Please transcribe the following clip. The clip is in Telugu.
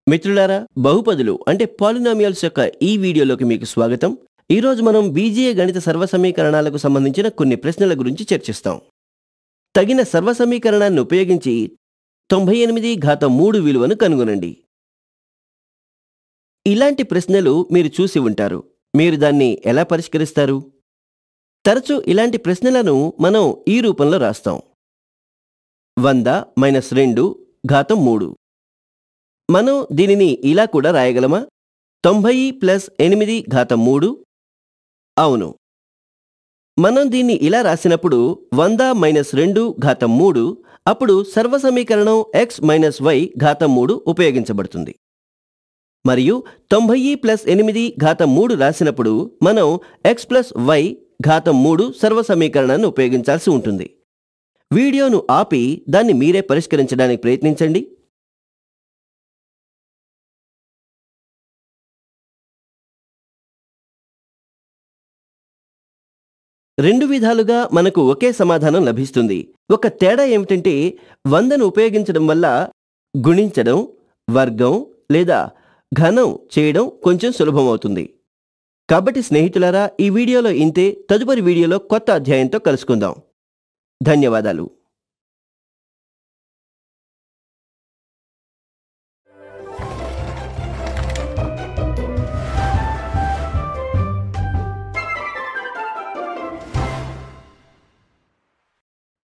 మిత్రులారా బహుపదులు అంటే పాలినామియల్స్ యొక్క ఈ వీడియోలోకి మీకు స్వాగతం ఈరోజు మనం బీజీయ గణిత సర్వసమీకరణాలకు సంబంధించిన కొన్ని ప్రశ్నల గురించి చర్చిస్తాం తగిన సర్వసమీకరణాన్ని ఉపయోగించి తొంభై ఎనిమిది ఘాతం మూడు విలువను కనుగొనండి ఇలాంటి ప్రశ్నలు మీరు చూసి ఉంటారు మీరు దాన్ని ఎలా పరిష్కరిస్తారు తరచూ ఇలాంటి ప్రశ్నలను మనం ఈ రూపంలో రాస్తాం వంద మైనస్ రెండు ఘాతం మూడు మనం దీనిని ఇలా కూడా రాయగలమా తొంభై ప్లస్ ఎనిమిది ఘాతం మూడు అవును మనం దీన్ని ఇలా రాసినప్పుడు వంద మైనస్ రెండు ఘాతం మూడు అప్పుడు సర్వసమీకరణం ఎక్స్ మైనస్ వై ఘాతం మూడు ఉపయోగించబడుతుంది మరియు తొంభై ప్లస్ ఎనిమిది ఘాతం మూడు రాసినప్పుడు మనం ఎక్స్ ప్లస్ వై ఘాతం మూడు సర్వసమీకరణాన్ని ఉపయోగించాల్సి ఉంటుంది వీడియోను ఆపి దాన్ని మీరే పరిష్కరించడానికి ప్రయత్నించండి రెండు విధాలుగా మనకు ఒకే సమాధానం లభిస్తుంది ఒక తేడా ఏమిటంటే వందను ఉపయోగించడం వల్ల గుణించడం వర్గం లేదా ఘనం చేయడం కొంచెం సులభమవుతుంది కాబట్టి స్నేహితులారా ఈ వీడియోలో ఇంతే తదుపరి వీడియోలో కొత్త అధ్యాయంతో కలుసుకుందాం ధన్యవాదాలు